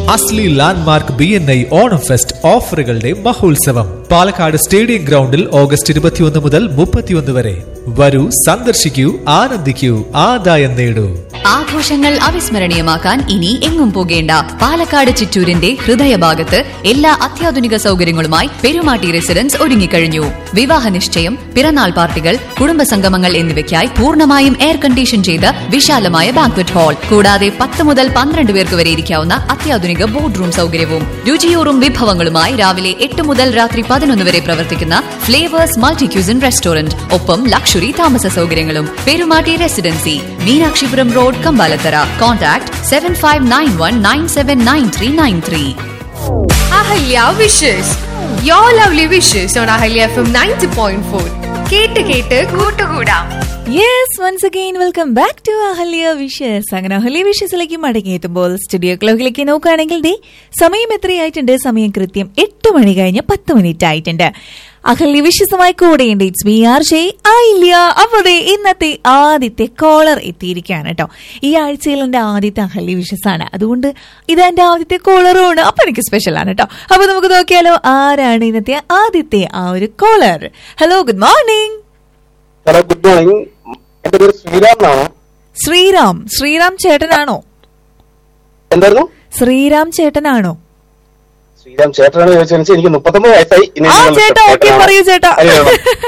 അസ്ലി Landmark B N I Onam fest ഓഫറുകളുടെ മഹോത്സവം Palakkad stadium ഗ്രൗണ്ടിൽ ഓഗസ്റ്റ് ഇരുപത്തിയൊന്ന് മുതൽ മുപ്പത്തിയൊന്ന് വരെ വരൂ സന്ദർശിക്കൂ ആനന്ദിക്കൂ ആദായം നേടൂ ആഘോഷങ്ങൾ അവിസ്മരണീയമാക്കാൻ ഇനി എങ്ങും പോകേണ്ട പാലക്കാട് ചിറ്റൂരിന്റെ ഹൃദയഭാഗത്ത് എല്ലാ അത്യാധുനിക സൗകര്യങ്ങളുമായി പെരുമാട്ടി റെസിഡൻസ് ഒരുങ്ങിക്കഴിഞ്ഞു വിവാഹ നിശ്ചയം പിറന്നാൾ പാർട്ടികൾ കുടുംബസംഗമങ്ങൾ എന്നിവയ്ക്കായി പൂർണ്ണമായും എയർ കണ്ടീഷൻ ചെയ്ത വിശാലമായ ബാങ്ക്വറ്റ് ഹാൾ കൂടാതെ പത്ത് മുതൽ പന്ത്രണ്ട് പേർക്ക് വരെ ഇരിക്കാവുന്ന അത്യാധുനിക ബോർഡ് റൂം സൗകര്യവും രുചിയൂറും വിഭവങ്ങളുമായി രാവിലെ എട്ട് മുതൽ രാത്രി പതിനൊന്ന് വരെ പ്രവർത്തിക്കുന്ന ഫ്ലേവേഴ്സ് മൾട്ടി ക്യൂസിൻ റെസ്റ്റോറന്റ് ഒപ്പം ലക്ഷറി താമസ സൗകര്യങ്ങളും Perumatti Residency Meenakshipuram road Kambalathara contact seven five nine one nine seven nine three nine three Ahalya wishes yo lovely wishes on Ahalya FM ninety point four ഫോർ കേട്ട് കേട്ട് കൂട്ടുകൂടാം yes once again welcome back to Ahalya wishes അങ്ങനെ Ahalya വിഷസിലേക്ക് മടങ്ങിയെത്തുമ്പോൾ studio ക്ലോക്കിലേക്ക് നോക്കുകയാണെങ്കിൽ ദേ സമയം എത്രയായിട്ടുണ്ട് സമയം കൃത്യം എട്ട് മണി കഴിഞ്ഞ് പത്ത് മിനിറ്റ് ആയിട്ടുണ്ട് അഹല്യ വിഷസുമായി കൂടെയുണ്ട് ഇറ്റ്സ് ബി ആർ ഷേ ആയില്ല അപ്പോൾ ദേ ഇന്നത്തെ ആദ്യത്തെ കോളർ എത്തിയിരിക്കുകയാണ് കേട്ടോ ഈ ആഴ്ചയിൽ എന്റെ ആദ്യത്തെ അഹല്യ വിഷസാണ് അതുകൊണ്ട് ഇത് എന്റെ ആദ്യത്തെ കോളറുമാണ് അപ്പൊ എനിക്ക് സ്പെഷ്യൽ ആണ് കേട്ടോ അപ്പൊ നമുക്ക് നോക്കിയാലോ ആരാണ് ഇന്നത്തെ ആദ്യത്തെ ആ ഒരു caller hello good morning hello good morning എന്റെ പേര് ശ്രീരാം എന്നാണ് ശ്രീറാം ശ്രീറാം ചേട്ടനാണോ എന്തായിരുന്നു ശ്രീറാം ചേട്ടനാണോ ശ്രീരാം ചേട്ടനാണ് ചോദിച്ചാൽ എനിക്ക് മുപ്പത്തൊമ്പത് വയസ്സായി ഇനി ആ നിങ്ങൾ ചേട്ടാ ഓക്കെ ചേട്ടനാണ്. പറയൂ ചേട്ടാ അയ്യോ.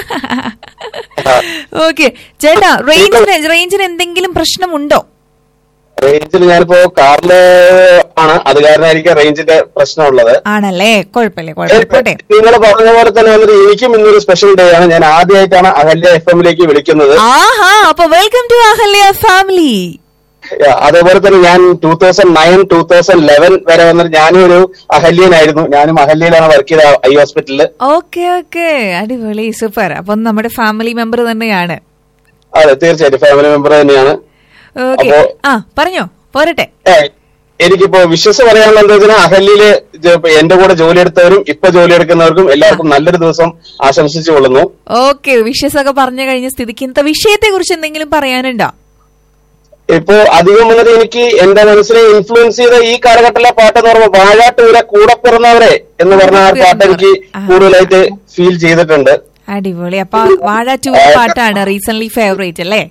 ആ, ഓക്കെ ചേട്ടാ റേഞ്ചിന് റേഞ്ചിന് എന്തെങ്കിലും പ്രശ്നമുണ്ടോ റേഞ്ചിൽ ഞാനിപ്പോ കാറില് ആണ് അത് കാരണമായിരിക്കും റേഞ്ചിന്റെ പ്രശ്നമുള്ളത് ആണല്ലേ കുഴപ്പമില്ല കുഴപ്പമില്ല നിങ്ങൾ പറഞ്ഞ പോലെ തന്നെ വന്നിട്ട് എനിക്കും ഇന്നൊരു സ്പെഷ്യൽ ഡേ ആണ് ഞാൻ ആദ്യമായിട്ടാണ് അഹല്യ എഫ് എമ്മിലേക്ക് വിളിക്കുന്നത് ആഹാ അപ്പൊ welcome to Ahalya family Yeah, അതേപോലെ തന്നെ ഞാൻ two thousand nine two thousand eleven വരെ വന്നിട്ട് ഞാനും ഒരു അഹല്യനായിരുന്നു ഞാനും അഹല്യയിലാണ് വർക്ക് ചെയ്ത ഐ ഹോസ്പിറ്റലിൽ ഓക്കെ ഓക്കെ അടിപൊളി സൂപ്പർ അപ്പൊ നമ്മുടെ ഫാമിലി മെമ്പർ തന്നെയാണ് അതെ തീർച്ചയായിട്ടും ഫാമിലി മെമ്പർ തന്നെയാണ് ഓക്കെ അപ്പോ- ആ പറഞ്ഞോ പോരട്ടെ ഏ, എനിക്കിപ്പോ വിശ്വസ് പറയാനുള്ള എന്താ വെച്ചാൽ അഹല്യയില് ജ- ഇപ്പൊ എന്റെ കൂടെ ജോലിയെടുത്തവരും ഇപ്പൊ ജോലിയെടുക്കുന്നവർക്കും എല്ലാവർക്കും നല്ലൊരു ദിവസം ആശംസിച്ചു കൊള്ളുന്നു ഓക്കെ വിഷസ് ഒക്കെ പറഞ്ഞു കഴിഞ്ഞ സ്ഥിതിക്ക് ഇന്നത്തെ വിഷയത്തെ കുറിച്ച് എന്തെങ്കിലും പറയാനുണ്ടോ ഇപ്പോ അധികം വന്നിട്ട് എനിക്ക് എന്റെ മനസ്സിനെ ഇൻഫ്ലുവൻസ് ചെയ്ത ഈ കാലഘട്ടത്തിലെ പാട്ട് എന്ന് പറയുമ്പോൾ വാഴാട്ടൂരെ കൂടെ പിറന്നവരെ എന്ന് പറഞ്ഞ ആ പാട്ട് എനിക്ക് ആ. കൂടുതലായിട്ട് ഫീൽ ചെയ്തിട്ടുണ്ട് അടിപൊളി അപ്പൊ വാഴ ടു പാട്ടാണ് റീസെന്റ് ഫേവറേറ്റ് അല്ലേ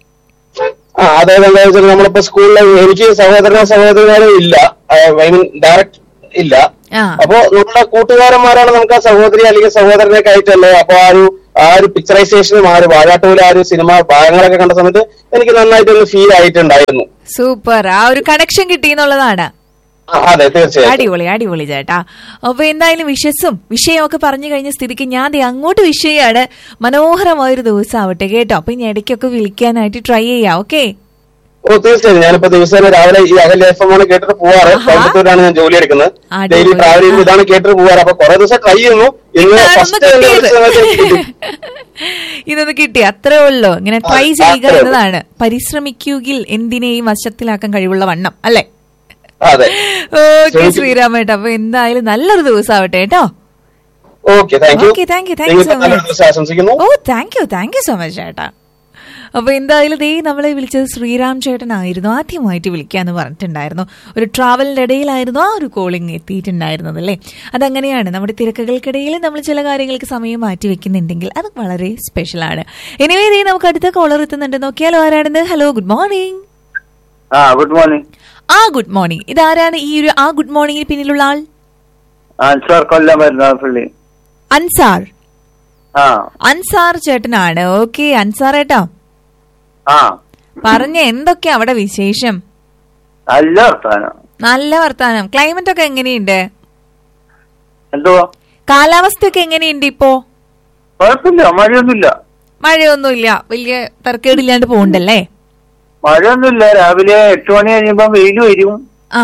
ആ അതായത് എന്താ വെച്ചാൽ നമ്മളിപ്പോ സ്കൂളിൽ എനിക്ക് സഹോദരനോ സഹോദരന്മാരോ ഇല്ല ഐ മീൻ ഡയറക്റ്റ് ഇല്ല ആ. അപ്പോ നമ്മുടെ കൂട്ടുകാരന്മാരാണ് നമുക്ക് ആ സഹോദരി അല്ലെങ്കിൽ സഹോദരനെ ആയിട്ടല്ലേ അപ്പൊ ആ ഒരു ആ ഒരു പിക്ചറൈസേഷനും ആ ഒരു വാഴാട്ടൂല ആ ഒരു സിനിമ ഭാഗങ്ങളൊക്കെ കണ്ട സമയത്ത് എനിക്ക് നന്നായിട്ടൊന്ന് ഫീൽ ആയിട്ടുണ്ടായിരുന്നു സൂപ്പർ ആ ഒരു കണക്ഷൻ കിട്ടി എന്നുള്ളതാണ് ആ, അതെ തീർച്ചയായിട്ടും അടിപൊളി അടിപൊളി ചേട്ടാ അപ്പൊ എന്തായാലും വിഷസും വിഷയമൊക്കെ പറഞ്ഞു കഴിഞ്ഞ സ്ഥിതിക്ക് ഞാൻ ദേ അങ്ങോട്ട് വിഷയാണ് മനോഹരമായ ഒരു ദിവസം ആവട്ടെ കേട്ടോ അപ്പൊ ഇനി ഇടയ്ക്കൊക്കെ വിളിക്കാനായിട്ട് ട്രൈ ചെയ്യാം ഓക്കെ ഓ തീർച്ചയായും ഞാനിപ്പോ ദിവസേന രാവിലെ ഈ അകൽ എഫ് എം ആണ് കേട്ടിട്ട് പോവാറ് കോയമ്പത്തൂരാണ് ഞാൻ ജോലി എടുക്കുന്നത് അടിപൊളി. ഡെയിലി ട്രാവൽ ചെയ്യുമ്പോൾ ഇതാണ് കേട്ടിട്ട് പോവാറ് അപ്പൊ കുറെ ദിവസം ട്രൈ ചെയ്യുന്നു ഇന്ന് ഇന്നാണൊന്ന് ഫസ്റ്റ് കിട്ടിയത്. ഇതൊന്ന് കിട്ടി അത്രേ ഉള്ളൂ ഇങ്ങനെ ട്രൈ ആ, ചെയ്യുക അത്രേ ഉള്ളൂ. എന്നതാണ് പരിശ്രമിക്കുകിൽ എന്തിനേയും വശത്തിലാക്കാൻ കഴിവുള്ള വണ്ണം അല്ലേ അതെ ഓക്കെ ശ്രമിക്കും. ശ്രീരാമേട്ട അപ്പൊ എന്തായാലും നല്ലൊരു ദിവസം ആവട്ടെ കേട്ടോ okay thank you Okay, thank you, thank you so നിങ്ങൾക്ക് നല്ലൊരു much. ദിവസം ആശംസിക്കുന്നു oh thank you thank you so much ചേട്ടാ അപ്പൊ എന്തായാലും ദേ നമ്മളെ വിളിച്ചത് ശ്രീറാം ചേട്ടനായിരുന്നു ആദ്യമായിട്ട് വിളിക്കാന്ന് പറഞ്ഞിട്ടുണ്ടായിരുന്നു ഒരു ട്രാവലിന്റെ ഇടയിലായിരുന്നു ആ ഒരു കോളിംഗ് എത്തിയിട്ടുണ്ടായിരുന്നത് അല്ലേ അതങ്ങനെയാണ് നമ്മുടെ തിരക്കുകൾക്കിടയിൽ നമ്മൾ ചില കാര്യങ്ങൾക്ക് സമയം മാറ്റി വെക്കുന്നുണ്ടെങ്കിൽ അത് വളരെ സ്പെഷ്യലാണ് എനിവേ ദേ നമുക്ക് അടുത്ത കോളർ എത്തുന്നുണ്ട് നോക്കിയാലോ ആരാണെന്ന് ഹലോ ഗുഡ് മോർണിംഗ് ആ ഗുഡ് മോർണിംഗ് ആ ഗുഡ് മോർണിംഗ് ഇതാരാണ് ഈ ഒരു ആ ഗുഡ് മോർണിംഗിന് പിന്നിലുള്ള ആൾ അൻസാർ കൊല്ലം മരുന്നാപ്പള്ളി അൻസാർ ആ അൻസാർ ചേട്ടനാണ് ഓക്കെ അൻസാർ ഏട്ടാ ആ പറഞ്ഞ എന്തൊക്കെയാ അവിടെ വിശേഷം നല്ല വർത്താനം നല്ല വർത്താനം ക്ലൈമറ്റ് ഒക്കെ എങ്ങനെയുണ്ട് എന്തോ കാലാവസ്ഥയൊക്കെ എങ്ങനെയുണ്ട് ഇപ്പോ കുഴപ്പമില്ല മഴയൊന്നുമില്ല മഴയൊന്നുമില്ല വലിയ തർക്കേടില്ലാണ്ട് പോകണ്ടല്ലേ മഴയൊന്നുമില്ല രാവിലെ എട്ട് മണി കഴിയുമ്പോ വെയിൽ വരും ആ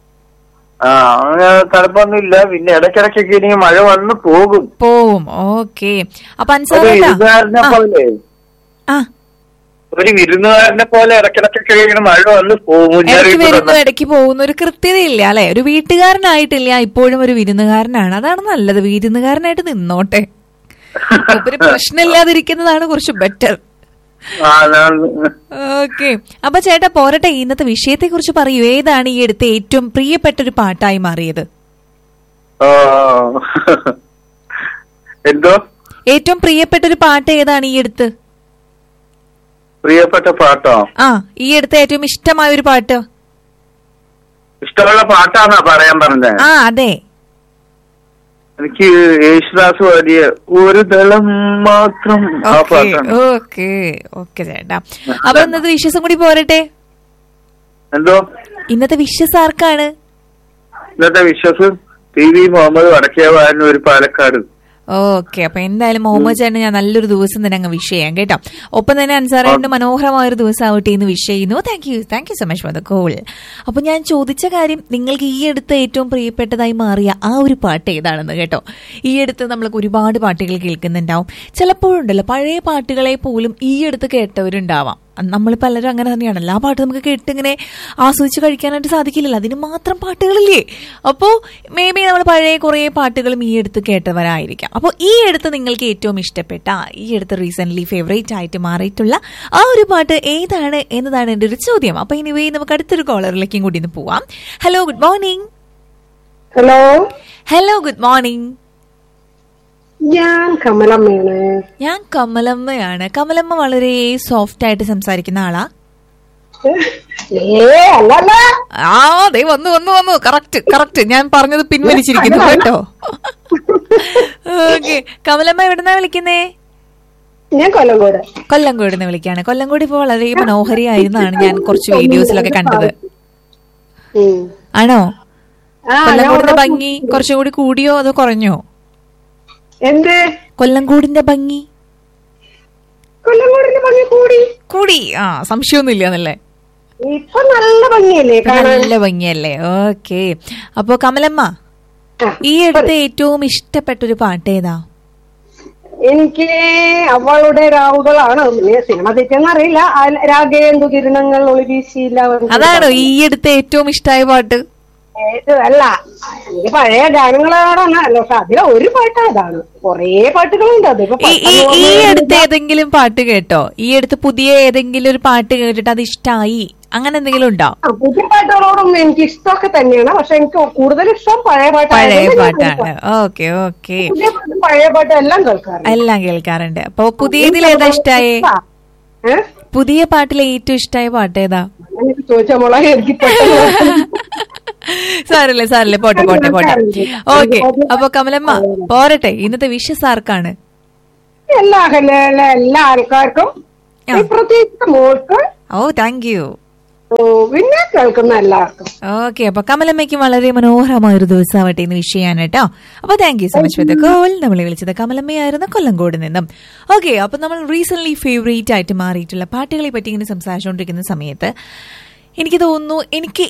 ആ അങ്ങനെ തണുപ്പൊന്നുമില്ല പിന്നെ ഇടയ്ക്കിടയ്ക്കൊക്കെ ഇനി മഴ വന്ന് പോകും പോവും ഓക്കെ അപ്പൊ ഒരു അൻസാർ ഏട്ടാ വിരുന്നുകാരനെ ആ, പോലെ ആ ഒരു വിരുന്നുകാരനെ പോലെ ഇടയ്ക്കിടയ്ക്കൊക്കെ ഇങ്ങനെ മഴ വന്ന് പോകും ഇടയ്ക്ക് മുന്നറിയിപ്പ് വരുന്നു തന്ന്. ഇടയ്ക്ക് പോകുന്നു ഒരു കൃത്യതയില്ല അല്ലെ ഒരു വീട്ടുകാരനായിട്ടില്ല ഇപ്പോഴും ഒരു വിരുന്നുകാരനാണ് അതാണ് നല്ലത് വിരുന്നുകാരനായിട്ട് നിന്നോട്ടെ ഒരു പ്രശ്നമില്ലാതിരിക്കുന്നതാണ് കുറച്ച് ബെറ്റർ ആ ഞാൻ ഓക്കെ അപ്പൊ ചേട്ടാ പോരട്ടെ ഇന്നത്തെ വിഷയത്തെ കുറിച്ച് പറയൂ ഏതാണ് ഈ അടുത്ത് ഏറ്റവും പ്രിയപ്പെട്ട ഒരു പാട്ടായി മാറിയത് ആ, എന്തോ ഏറ്റവും പ്രിയപ്പെട്ട ഒരു പാട്ട് ഏതാണ് ഈ അടുത്ത് പ്രിയപ്പെട്ട പാട്ടോ ആ ഈ അടുത്ത് ഏറ്റവും ഇഷ്ടമായ ഒരു പാട്ട് ഇഷ്ടമുള്ള പാട്ടാന്നാ പറയാൻ പറഞ്ഞത് ആ അതെ എനിക്ക് യേശുദാസ് പാടിയ ഒരു ദളം മാത്രം ആ ഓക്കെ പാട്ടാണ് ഓക്കെ ഓക്കെ ചേട്ടാ അപ്പൊ ഇന്നത്തെ വിശ്വാസം കൂടി പോരട്ടെ എന്തോ ഇന്നത്തെ വിശ്വസ് ആർക്കാണ് ഇന്നത്തെ വിശ്വസം ടി വി മുഹമ്മദ് വടക്കേവാരൻ ഒരു പാലക്കാട് ഓക്കെ അപ്പൊ എന്തായാലും മുഹമ്മദ് ചേട്ടന് ഞാൻ നല്ലൊരു ദിവസം തന്നെ അങ്ങ് വിഷ് ചെയ്യാം കേട്ടോ ഒപ്പം തന്നെ അൻസാറിന്റെ മനോഹരമായ ഒരു ദിവസം ആവട്ടെ എന്ന് വിഷ് ചെയ്യുന്നു thank you thank you so much for the call അപ്പൊ ഞാൻ ചോദിച്ച കാര്യം നിങ്ങൾക്ക് ഈ അടുത്ത് ഏറ്റവും പ്രിയപ്പെട്ടതായി മാറിയ ആ ഒരു പാട്ട് ഏതാണെന്ന് കേട്ടോ ഈ അടുത്ത് നമ്മൾക്ക് ഒരുപാട് പാട്ടുകൾ കേൾക്കുന്നുണ്ടാവും ചിലപ്പോഴുണ്ടല്ലോ പഴയ പാട്ടുകളെ പോലും ഈ അടുത്ത് കേട്ടവരുണ്ടാവാം നമ്മൾ പലരും അങ്ങനെ തന്നെയാണല്ലോ ആ പാട്ട് നമുക്ക് കേട്ട് ഇങ്ങനെ ആസ്വദിച്ച് കഴിക്കാനായിട്ട് സാധിക്കില്ലല്ലോ അതിന് മാത്രം പാട്ടുകളില്ലേ അപ്പോൾ മേ ബി നമ്മൾ പഴയ കുറേ പാട്ടുകളും ഈ അടുത്ത് കേട്ടവരായിരിക്കാം അപ്പോൾ ഈ അടുത്ത് നിങ്ങൾക്ക് ഏറ്റവും ഇഷ്ടപ്പെട്ട ഈ അടുത്ത് റീസെന്റ് ഫേവറേറ്റ് ആയിട്ട് മാറിയിട്ടുള്ള ആ ഒരു പാട്ട് ഏതാണ് എന്നതാണ് എൻ്റെ ഒരു ചോദ്യം അപ്പോൾ ഇനി നമുക്ക് അടുത്തൊരു കോളറിലേക്കും കൂടി ഒന്ന് പോവാം hello good morning hello hello good morning ഞാൻ കമലമ്മയാണ് ഞാൻ കമലമ്മയാണ് കമലമ്മ വളരെ സോഫ്റ്റ് ആയിട്ട് സംസാരിക്കുന്ന ആളാ ഏ അല്ലല്ല ആ ദേ വന്നു വന്നു വന്നു കറക്റ്റ് കറക്റ്റ് ഞാൻ പറഞ്ഞത് പിൻവലിച്ചിരിക്കുന്നു കേട്ടോ ഓക്കെ കമലമ്മ എവിടുന്നാ വിളിക്കുന്നേ ഞാൻ കൊല്ലങ്കോട് കൊല്ലങ്കോട് നിന്ന് വിളിക്കാണ് കൊല്ലങ്കോട് ഇപ്പോൾ വളരെ മനോഹരിയായിരുന്നാണ് ഞാൻ കുറച്ച് വീഡിയോസിലൊക്കെ കണ്ടത് ഉം. ആണോ ആ, ഞാൻ കൊല്ലങ്കോടിന്റെ ഒരു- ഭംഗി കുറച്ചും കൂടി കൂടിയോ അതോ കുറഞ്ഞോ എന്ത് കൊല്ലങ്കോടിന്റെ ഭംഗി കൊല്ലങ്കോടിന്റെ ഭംഗി കൂടി കൂടി ആ സംശയമൊന്നുമില്ല എന്നല്ലേ ഇപ്പൊ നല്ല ഭംഗിയല്ലേ കാണാൻ നല്ല ഭംഗിയല്ലേ ഓക്കെ അപ്പൊ കമലമ്മ ആ, ഈ അടുത്ത് ഏറ്റവും ഇഷ്ടപ്പെട്ട ഒരു പാട്ട് ഏതാ എനിക്ക് അവളുടെ രാവുകളാണ് പിന്നെ സിനിമ തെറ്റെന്ന് അറിയില്ല ആ- രാഗേന്ദു കിരണങ്ങൾ ഒളിവീശിയില്ല അതാണോ ഈ അടുത്ത് ഏറ്റവും ഇഷ്ടമായ പാട്ട് ഏത് അല്ല എനിക്ക് പഴയ ഗാനങ്ങളാണ് അല്ല പക്ഷെ അതിലെ ഒരു പാട്ട് അതാണ് കൊറേ പാട്ടുകളുണ്ട് അതിപ്പോ ഈ ഈ ഈ പെട്ടെന്ന് അടുത്ത് ഏതെങ്കിലും പാട്ട് കേട്ടോ ഈ അടുത്ത് പുതിയ ഏതെങ്കിലും ഒരു പാട്ട് കേട്ടിട്ട് അത് ഇഷ്ടായി അങ്ങനെ എന്തെങ്കിലും ഉണ്ടോ ആ, പുതിയ പാട്ടുകളോടും എനിക്ക് ഇഷ്ടമൊക്കെ തന്നെയാണ് പക്ഷെ എനിക്ക് കൂടുതൽ ഇഷ്ടം പഴയ പഴയ പാട്ടായതുകൊണ്ട് ഞാൻ പാട്ടാണ് ഓക്കെ ഓക്കെ പുതിയ പാട്ട് പഴയ പാട്ട് എല്ലാം കേൾക്കാറുണ്ട് എല്ലാം കേൾക്കാറുണ്ട് അപ്പൊ പുതിയതിൽ ഏതാ ഇഷ്ടായേ ഏ? പുതിയ പാട്ടിൽ ഏറ്റവും ഇഷ്ടമായ പാട്ട് ഏതാ എനിക്ക് ചോദിച്ച മോളെ എനിക്ക് പെട്ടെന്ന് സാരല്ലേ സാരല്ലേ പോട്ടെ പോട്ടെ പോട്ടെ ഓക്കെ അപ്പൊ കമലമ്മ പോരട്ടെ ഇന്നത്തെ വിഷസ് ആർക്കാണ് എല്ലാ എല്ലാ എല്ലാ ആൾക്കാർക്കും ആ. ഈ പ്രത്യേകിച്ച് മോൾക്ക് ഓ താങ്ക് യു ഓ, പിന്നെ കേൾക്കുന്ന എല്ലാവർക്കും ഓക്കെ അപ്പൊ കമലമ്മയ്ക്ക് വളരെ മനോഹരമായ ഒരു ദിവസമാവട്ടെ എന്ന് വിഷയാണ് കേട്ടോ അപ്പൊ thank you so much for the call നമ്മളെ വിളിച്ചത് കമലമ്മയായിരുന്നു കൊല്ലങ്കോട് നിന്നും ഓക്കെ അപ്പൊ നമ്മൾ റീസെന്റ് ഫേവറേറ്റ് ആയിട്ട് മാറിയിട്ടുള്ള പാട്ടുകളെ പറ്റി ഇങ്ങനെ സംസാരിച്ചുകൊണ്ടിരിക്കുന്ന സമയത്ത് എനിക്ക് തോന്നുന്നു എനിക്ക്